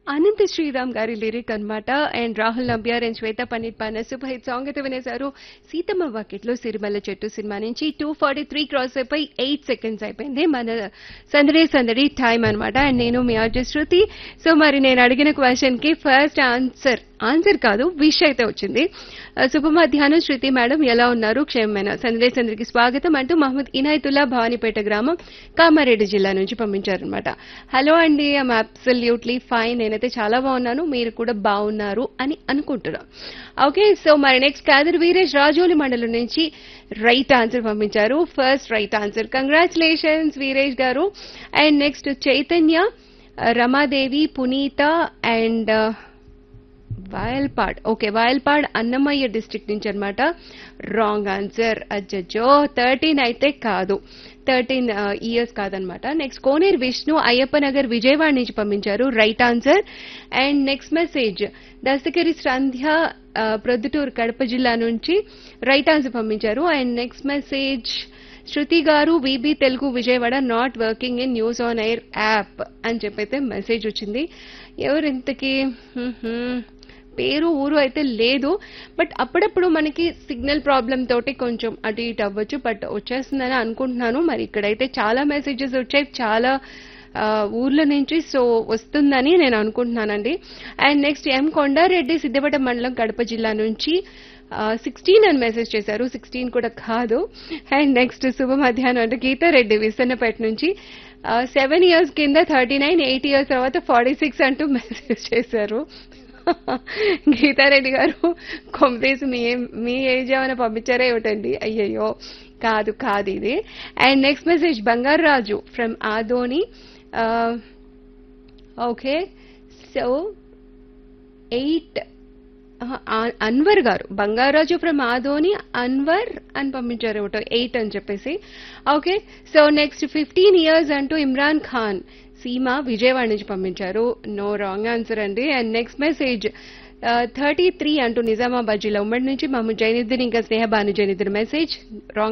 అనంత శ్రీరామ్ గారి లిరిక్ అన్నమాట and Rahul Nambiar and Shweta పన్నీర్ పాన సూపర్ హిట్ సాంగ్ అయితే వినేశారు సీతమ్మ వాకిట్లో సిరిమల్ల చెట్టు సినిమా నుంచి టూ ఫార్టీ త్రీ క్రాస్ అయిపోయి ఎయిట్ సెకండ్స్ అయిపోయింది మన సందడి సందడి టైం అన్నమాట అండ్ నేను మీ ఆర్జే శృతి సో మరి నేను అడిగిన క్వశ్చన్ కి ఫస్ట్ ఆన్సర్ ఆన్సర్ కాదు విష్ అయితే వచ్చింది ఆ, శుభ మధ్యాహ్నం శృతి మేడం ఎలా ఉన్నారు క్షేమమైన సందేశ్ అందరికి స్వాగతం అంటూ మహమ్మద్ ఇనాయతుల్లా భవానీపేట గ్రామం కామారెడ్డి జిల్లా నుంచి పంపించారనమాట హలో అండి ఐమ్ అబ్సల్యూట్లీ ఫైన్ నేనైతే చాలా బాగున్నాను మీరు కూడా బాగున్నారు అని అనుకుంటున్నాం ఓకే సో మరి నెక్స్ట్ కాదర్ వీరేష్ రాజోలి మండలం నుంచి రైట్ ఆన్సర్ పంపించారు first right answer congratulations Veeresh గారు and next Chaitanya Ramadevi Punitha and Vayalpad okay Vayalpad Annamayya district నుంచి అన్నమాట రాంగ్ ఆన్సర్ అజ్జో థర్టీన్ అయితే కాదు థర్టీన్ ఇయర్స్ కాదనమాట నెక్స్ట్ కోనేరు విష్ణు అయ్యప్ప నగర్ విజయవాడ నుంచి పంపించారు right answer and next message Dastagiri Sandhya ఆ, ప్రొద్దుటూరు కడప జిల్లా నుంచి రైట్ ఆన్సర్ పంపించారు అండ్ నెక్స్ట్ మెసేజ్ శృతి గారు VB Telugu Vijayawada not working in news on air app అని చెప్పైతే మెసేజ్ వచ్చింది ఎవరు ఇంతకీ హ్మ్ హ్మ్. పేరు ఊరు అయితే లేదు బట్ అప్పుడప్పుడు మనకి సిగ్నల్ ప్రాబ్లం తోటి కొంచెం అటు ఇటు అవ్వచ్చు బట్ వచ్చేస్తుందని అనుకుంటున్నాను మరి ఇక్కడైతే చాలా మెసేజెస్ వచ్చాయి చాలా ఆ, ఊర్ల నుంచి సో వస్తుందని నేను అనుకుంటున్నానండి and next M Kondareddy Siddipet మండలం కడప జిల్లా నుంచి సిక్స్టీన్ అని మెసేజ్ చేశారు సిక్స్టీన్ కూడా కాదు అండ్ నెక్స్ట్ శుభ మధ్యాహ్నం అంటే గీతారెడ్డి విసన్నపేట నుంచి సెవెన్ ఇయర్స్ కింద థర్టీ నైన్ ఎయిట్ ఇయర్స్ తర్వాత ఫార్టీ సిక్స్ అంటూ మెసేజ్ చేశారు గీతారెడ్డి గారు కొంపేసి మీ మీ ఏజ్ ఏమైనా పంపించారా ఏమిటండి అయ్యయ్యో కాదు కాదు ఇది and next message Bangaru Raju from Adoni okay so eight Anwar గారు బంగారాజు ఫ్రమ్ ఆదోని అన్వర్ అని పంపించారు ఏమిటో ఎయిట్ అని చెప్పేసి okay so next fifteen years అంటూ ఇమ్రాన్ ఖాన్ సీమ విజయవాడ నుంచి పంపించారు నో రాంగ్ ఆన్సర్ అండి and next message thirty three అంటూ నిజామాబాద్ జిల్లా ఉమ్మడి నుంచి మహమ్మద్ జైనుద్దీన్ ఇంకా స్నేహ భాను జైనుద్దీన్ మెసేజ్ రాంగ్